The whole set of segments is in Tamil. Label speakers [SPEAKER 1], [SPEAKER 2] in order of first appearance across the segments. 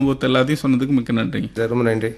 [SPEAKER 1] அனுபவத்தை எல்லாத்தையும் சொன்னதுக்கு மிக்க நன்றிங்க
[SPEAKER 2] சார் ரொம்ப நன்றி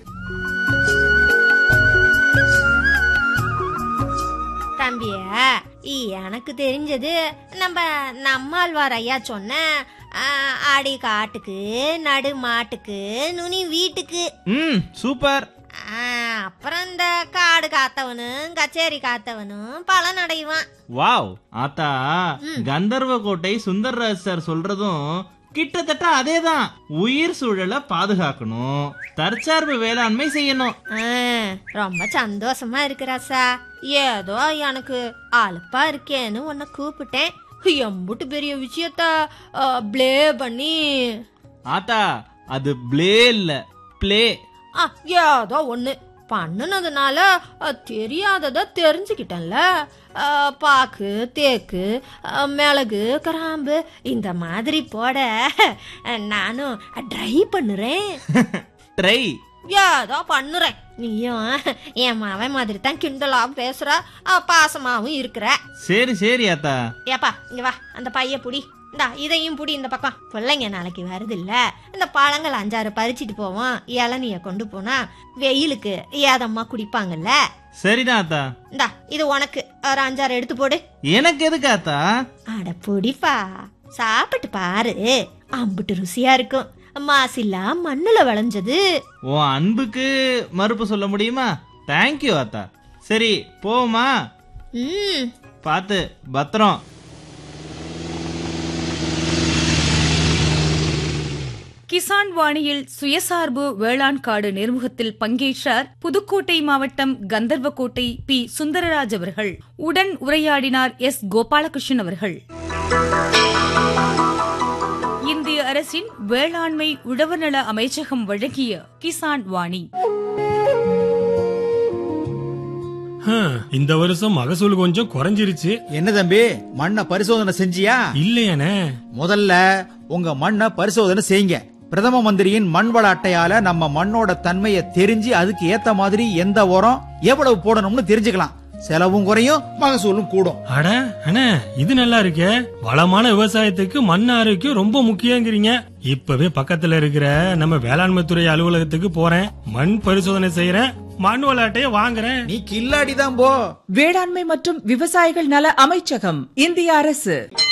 [SPEAKER 3] தம்பிய எனக்கு தெரிஞ்சது நம்ம நம்மாழ்வார் ஐயா சொன்ன ஆ, ஆடி காட்டுக்கு நடு மாட்டுக்கு நுனி வீட்டுக்கு
[SPEAKER 4] ம் சூப்பர்
[SPEAKER 3] ஆ, அப்புறம் இந்த காடு காத்தவனும் கச்சேரி காத்தவனும் பலன் அடைவான்
[SPEAKER 4] வாவ் ஆத்தா கந்தர்வ கோட்டை சுந்தர்ராஜ் சார் சொல்றதும் கிட்டத்தட்ட அதேதான் உயிர் சூழலை பாதுகாக்கணும் தற்சார்பு வேளாண்மை செய்யணும்
[SPEAKER 3] ஆ, ரொம்ப சந்தோஷமா இருக்கு ராசா ஏதோ எனக்கு அலுப்பா இருக்கேன்னு உன்னை கூப்பிட்டேன் எம்புட்டு பெரிய விஷயத்த ப்ளே பண்ணி
[SPEAKER 4] ஆத்தா அது ப்ளே இல்ல ப்ளே
[SPEAKER 3] ஆ, ஏதோ ஒண்ணு பண்ணுனதுனால அ, தெரியாதத தெரிஞ்சுக்கிட்டேன்ல அ, பாக்கு தேக்கு அ, மிளகு கிராம்பு இந்த மாதிரி போட அ, நானும் ட்ரை பண்ணுறேன்
[SPEAKER 4] ட்ரை
[SPEAKER 3] ஏதோ பண்ணுறேன் நீயும் என் மவன் மாதிரி தான் கிண்டலாகவும் பேசுற அ, பாசமாவும் இருக்கிற
[SPEAKER 4] சரி சரி ஆத்தா
[SPEAKER 3] ஏப்பா இங்க வா அந்த பைய புடி இந்தா இதையும் புடி இந்த பக்கம் பிள்ளைங்க நாளைக்கு வருது இல்ல இந்த பழங்கள் அஞ்சாறு பறிச்சிட்டு போவோம் இளநிய கொண்டு போனா வெயிலுக்கு ஏதம்மா குடிப்பாங்கல்ல
[SPEAKER 4] சரிதான் ஆத்தா
[SPEAKER 3] இந்தா இது உனக்கு ஒரு அஞ்சாறு எடுத்து போடு
[SPEAKER 4] எனக்கு எதுக்கு ஆத்தா
[SPEAKER 3] அட புடிப்பா சாப்பிட்டு பாரு அம்புட்டு ருசியா இருக்கும் மாசில்லா மண்ணுல விளைஞ்சது
[SPEAKER 4] உன் அன்புக்கு மறுப்பு சொல்ல முடியுமா தேங்க்யூ ஆத்தா சரி போமா
[SPEAKER 3] ம்
[SPEAKER 4] பார்த்து பத்திரம்
[SPEAKER 5] கிசான் வாணியில் சுயசார்பு வேளாண் காடு நேர்முகத்தில் பங்கேற்றார் புதுக்கோட்டை மாவட்டம் கந்தர்வக்கோட்டை பி சுந்தரராஜ் அவர்கள் உடன் உரையாடினார் எஸ் கோபாலகிருஷ்ணன் அவர்கள் இந்திய அரசின் வேளாண்மை உழவர்நல அமைச்சகம் வழங்கிய கிசான் வாணி
[SPEAKER 6] ஹம், இந்த வருஷம் மகசூல் கொஞ்சம் குறைஞ்சிருச்சு
[SPEAKER 7] என்ன தம்பி மண்ணை பரிசோதனை செஞ்சியா
[SPEAKER 6] இல்லையானே
[SPEAKER 7] முதல்ல உங்க மண்ணை பரிசோதனை செய்யுங்க பிரதம மந்திரியின் மண் வள அட்டையால நம்ம மண்ணோட தன்மையை தெரிஞ்சு அதுக்கு ஏத்த மாதிரி எந்த உரம் எவ்வளவு போடணும்னு தெரிஞ்சுக்கலாம் செலவும் குறையும் மகசூலும் கூடும்
[SPEAKER 6] அட அண்ணே இது நல்லா இருக்கே வளமான விவசாயத்துக்கு மண் ஆரோக்கியம் ரொம்ப முக்கியங்கிறீங்க இப்பவே பக்கத்துல இருக்கிற நம்ம வேளாண்மை துறை அலுவலகத்துக்கு போறேன் மண் பரிசோதனை செய்யறேன் மண் விளையாட்டைய வாங்குறேன்
[SPEAKER 7] நீ கில்லாடி தான் போ
[SPEAKER 8] வேளாண்மை மற்றும் விவசாயிகள் நல அமைச்சகம் இந்திய அரசு